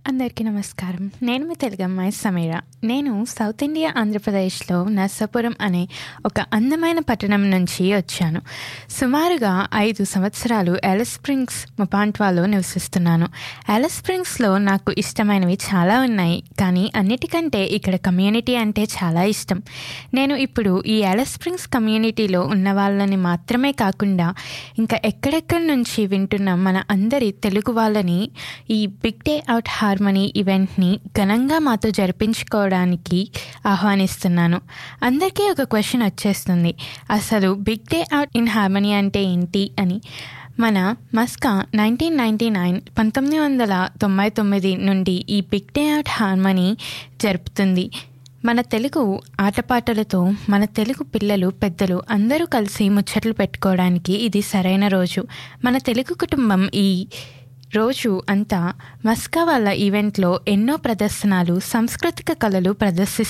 అందరికీ నమస్కారం నేను మీ తెలుగు అమ్మాయి సమీర నేను సౌత్ ఇండియా ఆంధ్రప్రదేశ్లో నర్సాపురం అనే ఒక అందమైన పట్టణం నుంచి వచ్చాను సుమారుగా ఐదు సంవత్సరాలు ఎలస్ స్ప్రింగ్స్ మొపాంట్వాలో నివసిస్తున్నాను ఎలస్ స్ప్రింగ్స్లో నాకు ఇష్టమైనవి చాలా ఉన్నాయి కానీ అన్నిటికంటే ఇక్కడ కమ్యూనిటీ అంటే చాలా ఇష్టం నేను ఇప్పుడు ఈ ఎలస్ స్ప్రింగ్స్ కమ్యూనిటీలో ఉన్న వాళ్ళని మాత్రమే కాకుండా ఇంకా ఎక్కడెక్కడి నుంచి వింటున్న మన అందరి తెలుగు వాళ్ళని ఈ బిగ్ డే అవుట్ హార్మనీ ఈవెంట్ని ఘనంగా మాతో జరిపించుకోవడానికి ఆహ్వానిస్తున్నాను అందరికీ ఒక క్వశ్చన్ వచ్చేస్తుంది అసలు big day out in harmony అంటే ఏంటి అని మన మస్కా నైన్టీన్ నైంటీ నైన్ పంతొమ్మిది వందల తొంభై తొమ్మిది నుండి ఈ బిగ్ డే అవుట్ హార్మనీ జరుపుతుంది మన తెలుగు ఆటపాటలతో మన తెలుగు పిల్లలు పెద్దలు అందరూ కలిసి ముచ్చట్లు పెట్టుకోవడానికి ఇది సరైన రోజు మన తెలుగు కుటుంబం ఈ రోజు అంతా మస్కా వాళ్ళ ఈవెంట్లో ఎన్నో ప్రదర్శనలు సాంస్కృతిక కళలు ప్రదర్శిస్తారు